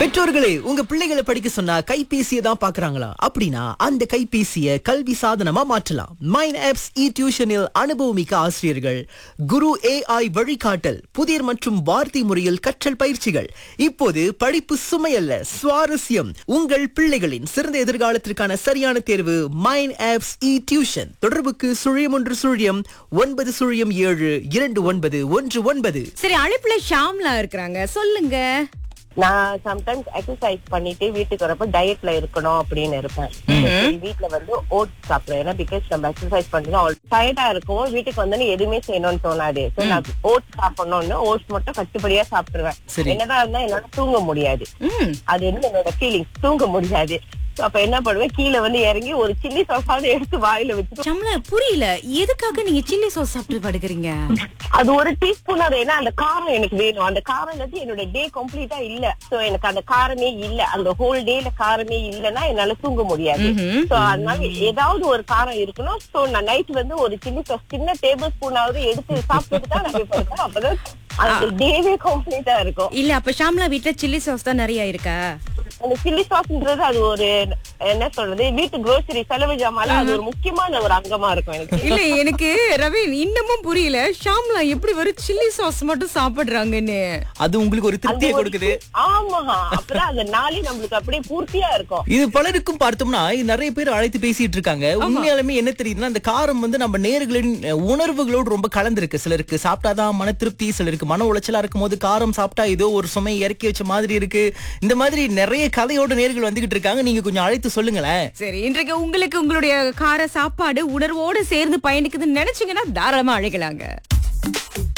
பெற்றோர்களே உங்க பிள்ளைகளை படிக்க சொன்னா கைபேசியை தான் பாக்குறாங்களா அப்படின்னா அந்த கைபேசியை கல்வி சாதனமா மாற்றலாம் மைன் ஆப்ஸ் இ டியூஷனில் அனுபவமிக்க ஆசிரியர்கள் குரு ஏஐ வழிகாட்டல் புதிர் மற்றும் வார்த்தை முறையில் கற்றல் பயிற்சிகள் இப்போது படிப்பு சுமையல்ல சுவாரஸ்யம் உங்கள் பிள்ளைகளின் சிறந்த எதிர்காலத்திற்கான சரியான தேர்வு மைன் ஆப்ஸ் இ டியூஷன் தொடர்புக்கு சுழியம் ஒன்று சுழியம் ஒன்பது சுழியம் ஏழு இரண்டு ஒன்பது ஒன்று ஒன்பது சரி அழைப்புல ஷாம்லா இருக்கிறாங்க சொல்லுங்க நான் சம்டைம்ஸ் எக்ஸசைஸ் பண்ணிட்டு வீட்டுக்கு வரப்ப டயட்ல இருக்கணும் அப்படின்னு இருப்பேன் சரி, வீட்ல வந்து ஓட்ஸ் சாப்பிடுவேன் ஏன்னா பிகாஸ் நம்ம எக்ஸசைஸ் பண்ணிட்டு டயர்டா இருக்கும் வீட்டுக்கு வந்தோடனே எதுவுமே செய்யணும்னு தோணாது சோ நான் ஓட்ஸ் சாப்பிடணும்னு ஓட்ஸ் மட்டும் கட்டுப்படியா சாப்பிடுவேன் சரி. என்னதான் இருந்தா என்னால தூங்க முடியாது ம் அது வந்து என்னோட ஃபீலிங்ஸ் தூங்க முடியாது So, அப்ப என்ன பண்ணுவேன் கீழே வந்து இறங்கி ஒரு சில்லி சாஸாவது எடுத்து வாயில வச்சுட்டு ஷாம்லா புரியல எதுக்காக நீங்க சில்லி சாஸ் சாப்பிட்டு படுக்கிறீங்க அது ஒரு டீஸ்பூன் அது ஏன்னா அந்த காரம் எனக்கு வேணும் அந்த காரம் இல்லாட்டி என்னோட டே கம்ப்ளீட்டா இல்ல சோ எனக்கு அந்த காரமே இல்ல அந்த ஹோல் டேல காரமே இல்லன்னா என்னால தூங்க முடியாது ம்ஹும். சோ அதனால ஏதாவது ஒரு காரம் இருக்கணும் சோ நான் நைட் வந்து ஒரு சில்லி சாஸ் சின்ன டேபிள் ஸ்பூனாவது எடுத்து சாப்பிட்டுட்டு தான் நான் போய் படுப்பேன் அப்பதான் அந்த டேவே கம்ப்ளீட்டா இருக்கும் இல்ல அப்ப ஷாம்லா வீட்ல சில்லி சாஸ் தான் நிறைய இருக்கா அந்த சில்லி சாஸ்ன்றது அது ஒரு என்ன சொல்றது வீட்டு grocery செலவு ஜாமான்ல அது ஒரு முக்கியமான ஒரு அங்கமா இருக்கும் எனக்கு இல்ல எனக்கு ரவீன் இன்னமும் புரியல ஷாம்லா எப்படி வெறும் சில்லி சாஸ் மட்டும் சாப்பிடுறாங்கன்னு அது உங்களுக்கு ஒரு அந்த திருப்தியை ஒரு- கொடுக்குது ஆமா அப்பதான் அந்த நாளே நம்மளுக்கு அப்படியே பூர்த்தியா இருக்கும் இது பலருக்கும் பார்த்தோம்னா இது நிறைய பேர் அழைத்து பேசிட்டு இருக்காங்க உண்மையாலுமே என்ன தெரியுதுன்னா அந்த காரம் வந்து நம்ம நேர்களின் அஹ், உணர்வுகளோடு ரொம்ப கலந்திருக்கு சிலருக்கு சாப்பிட்டாதான் மன திருப்தி சிலருக்கு மன உளைச்சலா இருக்கும் போது காரம் சாப்பிட்டா ஏதோ ஒரு சுமை இறக்கி வச்ச மாதிரி இருக்கு இந்த மாதிரி நிறைய கதையோட நேர்கள் வந்துகிட்டு இருக்காங்க நீங்க கொஞ்சம் அழைத்து சொல்லுங்களேன் சரி இன்றைக்கு உங்களுக்கு உங்களுடைய கார சாப்பாடு உணர்வோடு சேர்ந்து பயணிக்குதுன்னு நினைச்சீங்கன்னா தாராளமா அழைக்கலாங்க